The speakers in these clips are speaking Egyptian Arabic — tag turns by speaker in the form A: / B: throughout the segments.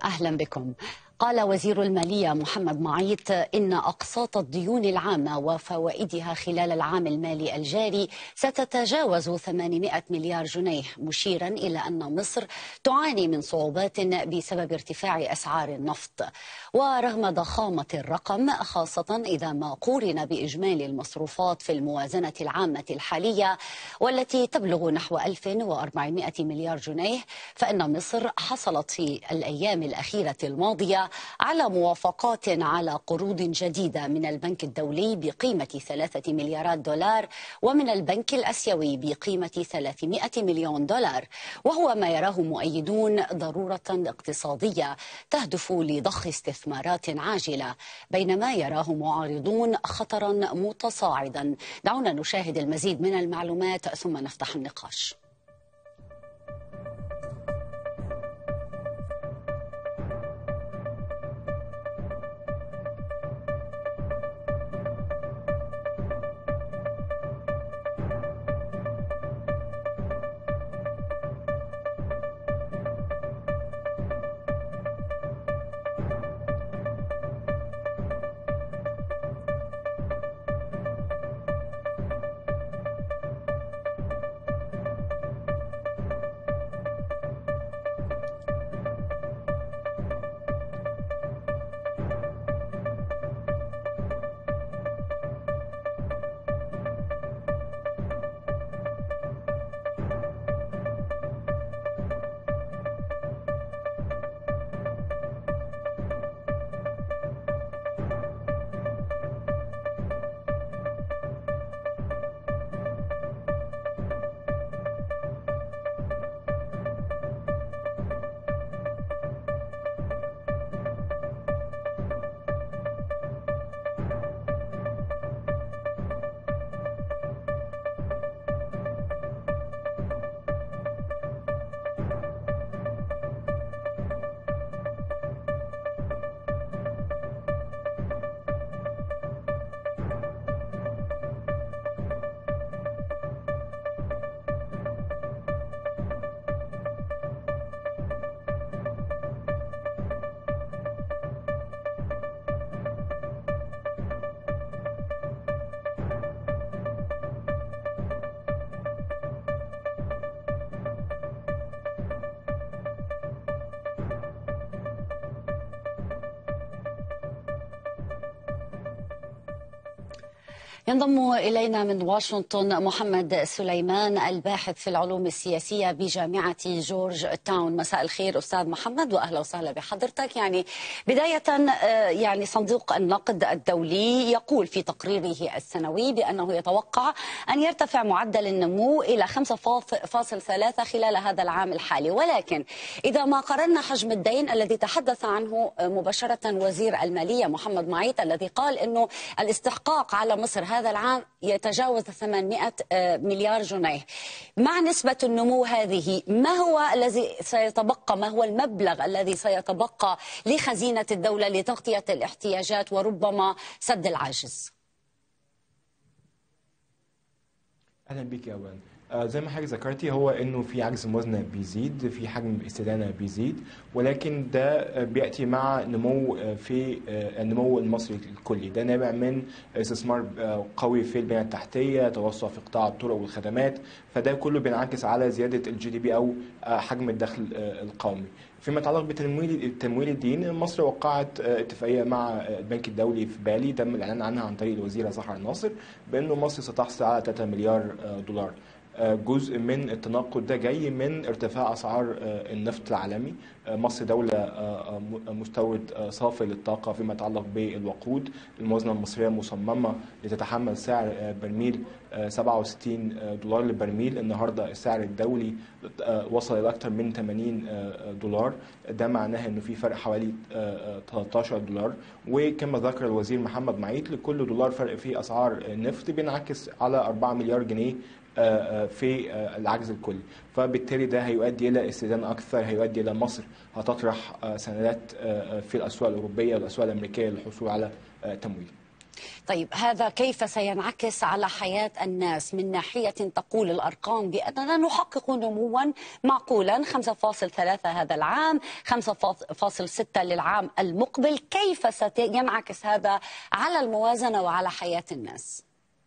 A: أهلا بكم قال وزير المالية محمد معيط إن أقساط الديون العامة وفوائدها خلال العام المالي الجاري ستتجاوز 800 مليار جنيه مشيرا إلى أن مصر تعاني من صعوبات بسبب ارتفاع أسعار النفط ورغم ضخامة الرقم خاصة إذا ما قورن بإجمالي المصروفات في الموازنة العامة الحالية والتي تبلغ نحو 1400 مليار جنيه فإن مصر حصلت في الأيام الأخيرة الماضية على موافقات على قروض جديدة من البنك الدولي بقيمة ثلاثة مليارات دولار ومن البنك الأسيوي بقيمة 300 مليون دولار وهو ما يراه مؤيدون ضرورة اقتصادية تهدف لضخ استثمارات عاجلة بينما يراه معارضون خطرا متصاعدا دعونا نشاهد المزيد من المعلومات ثم نفتح النقاش ينضم إلينا من واشنطن محمد سليمان الباحث في العلوم السياسية بجامعة جورج تاون مساء الخير أستاذ محمد وأهلا وسهلا بحضرتك يعني بداية يعني صندوق النقد الدولي يقول في تقريره السنوي بأنه يتوقع أن يرتفع معدل النمو إلى 5.3 خلال هذا العام الحالي ولكن إذا ما قررنا حجم الدين الذي تحدث عنه مباشرة وزير المالية محمد معيط الذي قال أنه الاستحقاق على مصر هذا العام يتجاوز 800 مليار جنيه مع نسبة النمو هذه ما هو الذي سيتبقى ما هو المبلغ الذي سيتبقى لخزينة الدولة لتغطية الاحتياجات وربما سد العاجز
B: اهلا بك يا اوان آه زي ما حضرتك ذكرتي هو انه في عجز موازنه بيزيد في حجم استدانه بيزيد ولكن ده بياتي مع نمو في النمو المصري الكلي ده نابع من استثمار قوي في البنيه التحتيه توسع في قطاع الطرق والخدمات فده كله بينعكس على زياده الجي دي بي او حجم الدخل القومي فيما يتعلق بتمويل التمويل الدين مصر وقعت اتفاقيه مع البنك الدولي في بالي تم الاعلان عنها عن طريق الوزيره سحر الناصر بانه مصر ستحصل على 3 مليار دولار جزء من التناقض ده جاي من ارتفاع اسعار النفط العالمي مصر دولة مستورد صافي للطاقة فيما يتعلق بالوقود الموازنة المصرية مصممة لتتحمل سعر برميل 67 دولار للبرميل النهاردة السعر الدولي وصل إلى أكثر من 80 دولار ده معناه أنه في فرق حوالي 13 دولار وكما ذكر الوزير محمد معيط لكل دولار فرق في أسعار النفط بينعكس على 4 مليار جنيه في العجز الكلي فبالتالي ده هيؤدي الى استدانه اكثر هيؤدي الى مصر هتطرح سندات في الاسواق الاوروبيه والاسواق الامريكيه للحصول على تمويل
A: طيب هذا كيف سينعكس على حياة الناس من ناحية تقول الأرقام بأننا نحقق نموا معقولا 5.3 هذا العام 5.6 للعام المقبل كيف سينعكس هذا على الموازنة وعلى حياة الناس؟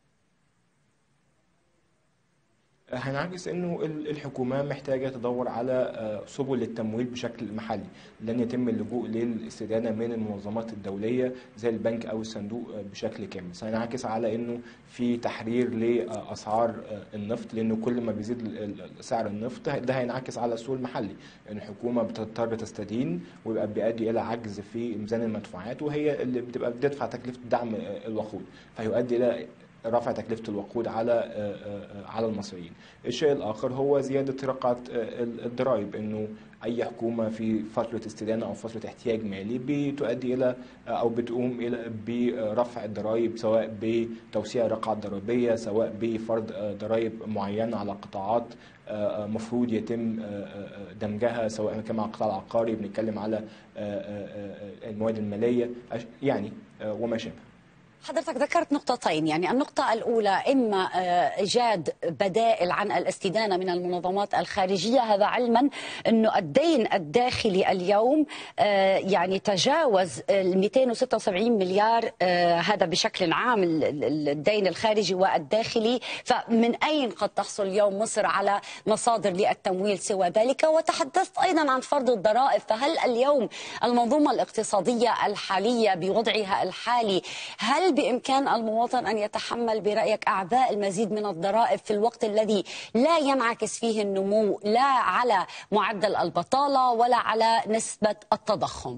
B: هنعكس انه الحكومه محتاجه تدور على سبل للتمويل بشكل محلي لن يتم اللجوء للاستدانه من المنظمات الدوليه زي البنك او الصندوق بشكل كامل سينعكس على انه في تحرير لاسعار النفط لانه كل ما بيزيد سعر النفط ده هينعكس على السوق المحلي ان الحكومه بتضطر تستدين ويبقى بيؤدي الى عجز في ميزان المدفوعات وهي اللي بتبقى بتدفع تكلفه دعم الوقود فيؤدي الى رفع تكلفة الوقود على على المصريين. الشيء الآخر هو زيادة رقعة الضرائب إنه أي حكومة في فترة استدانة أو فترة احتياج مالي بتؤدي إلى أو بتقوم إلى برفع الضرائب سواء بتوسيع الرقعة الضريبية سواء بفرض ضرائب معينة على قطاعات مفروض يتم دمجها سواء كان مع القطاع العقاري بنتكلم على المواد المالية يعني وما شابه.
A: حضرتك ذكرت نقطتين يعني النقطة الأولى إما إيجاد بدائل عن الاستدانة من المنظمات الخارجية هذا علما أنه الدين الداخلي اليوم يعني تجاوز ال 276 مليار هذا بشكل عام الدين الخارجي والداخلي فمن أين قد تحصل اليوم مصر على مصادر للتمويل سوى ذلك وتحدثت أيضا عن فرض الضرائب فهل اليوم المنظومة الاقتصادية الحالية بوضعها الحالي هل بإمكان المواطن أن يتحمل برأيك أعباء المزيد من الضرائب في الوقت الذي لا ينعكس فيه النمو لا على معدل البطالة ولا على نسبة التضخم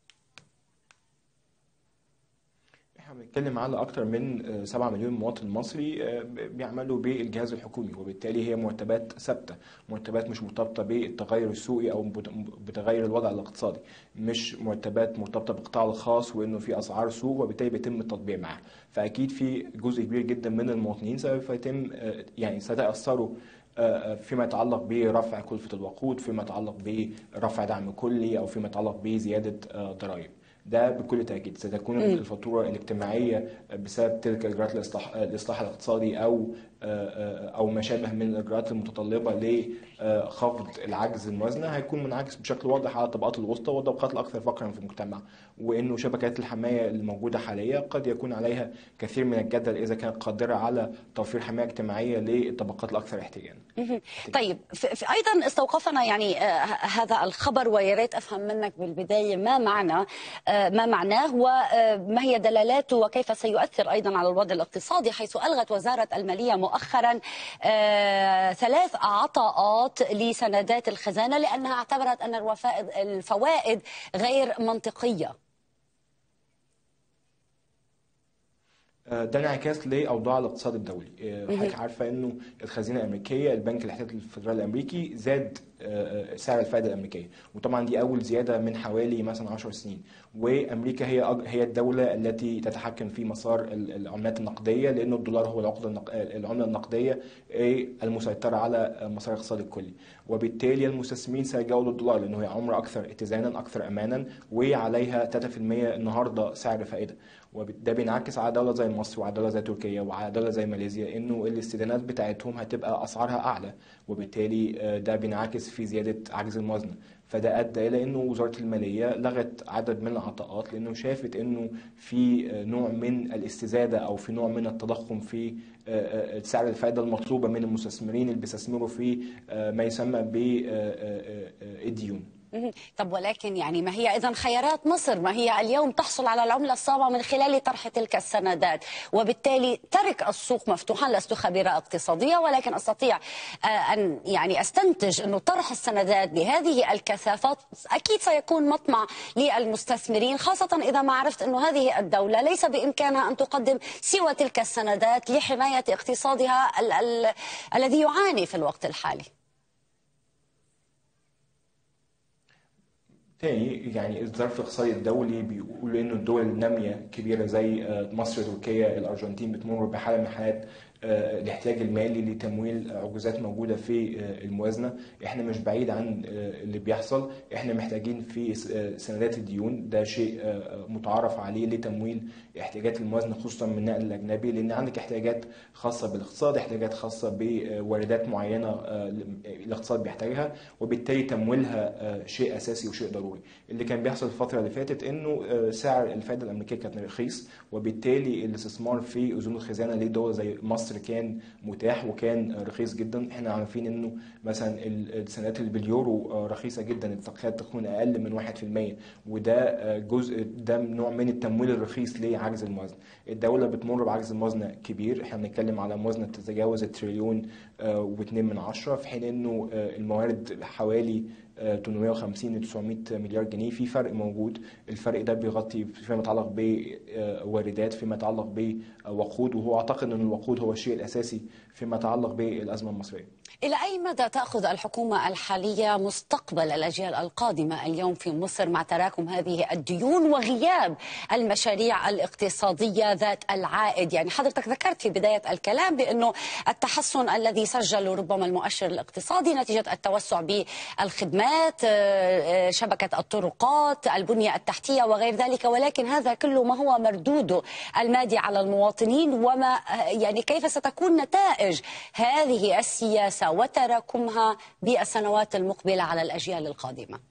B: بنتكلم على اكثر من 7 مليون مواطن مصري بيعملوا بالجهاز الحكومي وبالتالي هي مرتبات ثابته مرتبات مش مرتبطه بالتغير السوقي او بتغير الوضع الاقتصادي مش مرتبات مرتبطه بالقطاع الخاص وانه في اسعار سوق وبالتالي بيتم التطبيع معها فاكيد في جزء كبير جدا من المواطنين سوف يتم يعني سيتاثروا فيما يتعلق برفع كلفة الوقود فيما يتعلق برفع دعم كلي أو فيما يتعلق بزيادة ضرائب ده بكل تاكيد ستكون م. الفاتوره الاجتماعيه بسبب تلك الاجراءات الاصلاح الاصلاح الاقتصادي او او ما شابه من الاجراءات المتطلبه لخفض العجز الموازنه هيكون منعكس بشكل واضح على الطبقات الوسطى والطبقات الاكثر فقرا في المجتمع وانه شبكات الحمايه الموجوده حاليا قد يكون عليها كثير من الجدل اذا كانت قادره على توفير حمايه اجتماعيه للطبقات الاكثر احتياجا.
A: طيب في ايضا استوقفنا يعني هذا الخبر ويا ريت افهم منك بالبدايه ما معنى ما معناه وما هي دلالاته وكيف سيؤثر ايضا على الوضع الاقتصادي حيث الغت وزاره الماليه مؤخرا ثلاث عطاءات لسندات الخزانه لانها اعتبرت ان الفوائد غير منطقيه.
B: ده انعكاس لاوضاع الاقتصاد الدولي حضرتك عارفه انه الخزينه الامريكيه البنك الاحتياطي الفدرالي الامريكي زاد سعر الفائده الامريكيه وطبعا دي اول زياده من حوالي مثلا 10 سنين وامريكا هي هي الدوله التي تتحكم في مسار العملات النقديه لانه الدولار هو العقده العمله النقديه المسيطره على مسار الاقتصاد الكلي وبالتالي المستثمرين سيلجأوا للدولار لانه هي عمله اكثر اتزانا اكثر امانا وعليها 3% النهارده سعر فائده وده بينعكس على دوله زي مصر وعلى دوله زي تركيا وعلى دوله زي ماليزيا انه الاستدانات بتاعتهم هتبقى اسعارها اعلى وبالتالي ده بينعكس في زياده عجز الموازنه فده ادى الى انه وزاره الماليه لغت عدد من العطاءات لانه شافت انه في نوع من الاستزاده او في نوع من التضخم في سعر الفائده المطلوبه من المستثمرين اللي بيستثمروا في ما يسمى بالديون
A: طب ولكن يعني ما هي اذا خيارات مصر ما هي اليوم تحصل على العمله الصعبه من خلال طرح تلك السندات وبالتالي ترك السوق مفتوحا لست خبيره اقتصاديه ولكن استطيع ان يعني استنتج انه طرح السندات بهذه الكثافات اكيد سيكون مطمع للمستثمرين خاصه اذا ما عرفت انه هذه الدوله ليس بامكانها ان تقدم سوى تلك السندات لحمايه اقتصادها ال ال الذي يعاني في الوقت الحالي
B: تاني يعني الظرف الاقتصادي الدولي بيقول انه الدول الناميه كبيره زي مصر تركيا الارجنتين بتمر بحاله من حالات الاحتياج المالي لتمويل عجوزات موجوده في الموازنه احنا مش بعيد عن اللي بيحصل احنا محتاجين في سندات الديون ده شيء متعارف عليه لتمويل احتياجات الموازنه خصوصا من النقل الاجنبي لان عندك احتياجات خاصه بالاقتصاد احتياجات خاصه بواردات معينه الاقتصاد بيحتاجها وبالتالي تمويلها شيء اساسي وشيء ضروري اللي كان بيحصل الفتره اللي فاتت انه سعر الفائده الامريكيه كان رخيص وبالتالي الاستثمار في اذون الخزانه لدول زي مصر كان متاح وكان رخيص جدا احنا عارفين انه مثلا السندات اللي باليورو رخيصه جدا تكاد تكون اقل من 1% وده جزء ده نوع من التمويل الرخيص لعجز الموازنه الدوله بتمر بعجز موازنه كبير احنا بنتكلم على موازنه تتجاوز التريليون و2 من عشرة في حين انه الموارد حوالي 850 ل 900 مليار جنيه في فرق موجود الفرق ده بيغطي فيما يتعلق بواردات فيما يتعلق بوقود وهو اعتقد ان الوقود هو الشيء الاساسي فيما يتعلق بالازمه المصريه
A: إلى أي مدى تأخذ الحكومة الحالية مستقبل الأجيال القادمة اليوم في مصر مع تراكم هذه الديون وغياب المشاريع الاقتصادية ذات العائد يعني حضرتك ذكرت في بداية الكلام بأنه التحسن الذي سجله ربما المؤشر الاقتصادي نتيجة التوسع بالخدمات شبكة الطرقات البنية التحتية وغير ذلك ولكن هذا كله ما هو مردوده المادي على المواطنين وما يعني كيف ستكون نتائج هذه السياسة وتراكمها بالسنوات المقبلة على الأجيال القادمة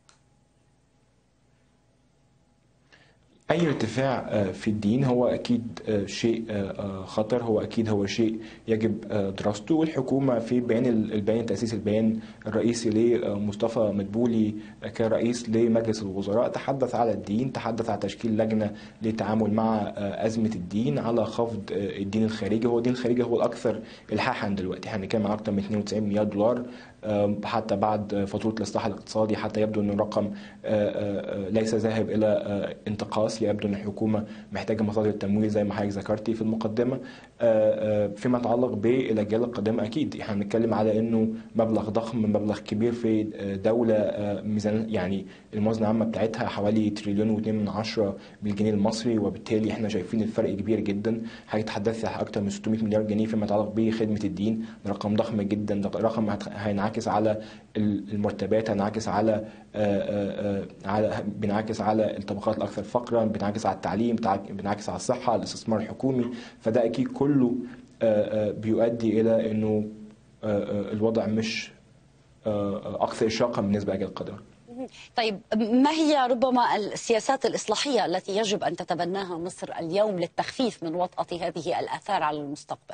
B: اي ارتفاع في الدين هو اكيد شيء خطر هو اكيد هو شيء يجب دراسته والحكومه في بيان البيان تاسيس البيان الرئيسي لمصطفى مدبولي كرئيس لمجلس الوزراء تحدث على الدين تحدث على تشكيل لجنه للتعامل مع ازمه الدين على خفض الدين الخارجي هو الدين الخارجي هو الاكثر الحاحا دلوقتي احنا بنتكلم عن اكثر من 92 مليار دولار حتى بعد فاتوره الاصلاح الاقتصادي حتى يبدو ان الرقم ليس ذاهب الى انتقاص يبدو ان الحكومه محتاجه مصادر تمويل زي ما حضرتك ذكرتي في المقدمه فيما يتعلق بالاجيال القادمه اكيد احنا بنتكلم على انه مبلغ ضخم مبلغ كبير في دوله ميزان يعني الموازنه العامه بتاعتها حوالي تريليون و2 من عشرة بالجنيه المصري وبالتالي احنا شايفين الفرق كبير جدا حضرتك تحدثت على اكثر من 600 مليار جنيه فيما يتعلق بخدمه الدين رقم ضخم جدا رقم هينعكس على المرتبات هينعكس على على بينعكس على الطبقات الاكثر فقرا بينعكس على التعليم بينعكس على الصحه الاستثمار الحكومي فده اكيد كله بيؤدي الى انه الوضع مش اكثر اشراقا بالنسبه لاجيال القادمه
A: طيب ما هي ربما السياسات الإصلاحية التي يجب أن تتبناها مصر اليوم للتخفيف من وطأة هذه الآثار على المستقبل؟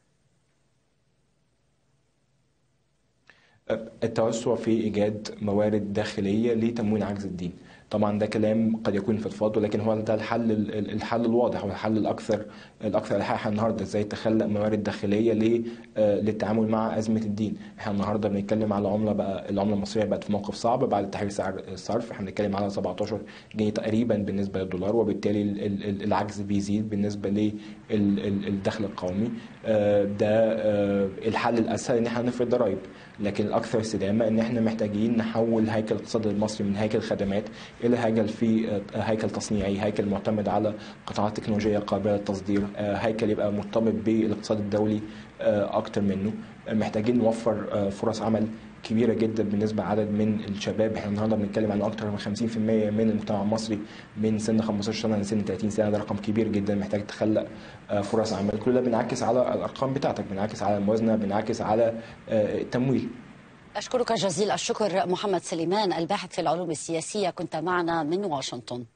B: التوسع في ايجاد موارد داخليه لتموين عجز الدين طبعا ده كلام قد يكون فضفاض ولكن هو ده الحل الحل الواضح والحل الاكثر الاكثر الحاحا النهارده ازاي تخلق موارد داخليه للتعامل مع ازمه الدين احنا النهارده بنتكلم على عمله بقى العمله المصريه بقت في موقف صعب بعد تحرير سعر الصرف احنا بنتكلم على 17 جنيه تقريبا بالنسبه للدولار وبالتالي العجز بيزيد بالنسبه للدخل القومي ده الحل الاسهل ان احنا نفرض ضرائب لكن الاكثر استدامه ان احنا محتاجين نحول هيكل الاقتصاد المصري من هيكل خدمات الى هيكل في هيكل تصنيعي هيكل معتمد على قطاعات تكنولوجيه قابله للتصدير هيكل يبقى مرتبط بالاقتصاد الدولي اكتر منه محتاجين نوفر فرص عمل كبيره جدا بالنسبه لعدد من الشباب احنا النهارده بنتكلم عن اكثر من 50% من المجتمع المصري من سن 15 سنه لسن 30 سنه ده رقم كبير جدا محتاج تخلق فرص عمل كل ده بينعكس على الارقام بتاعتك بينعكس على الموازنه بينعكس على التمويل
A: أشكرك جزيل الشكر محمد سليمان الباحث في العلوم السياسية كنت معنا من واشنطن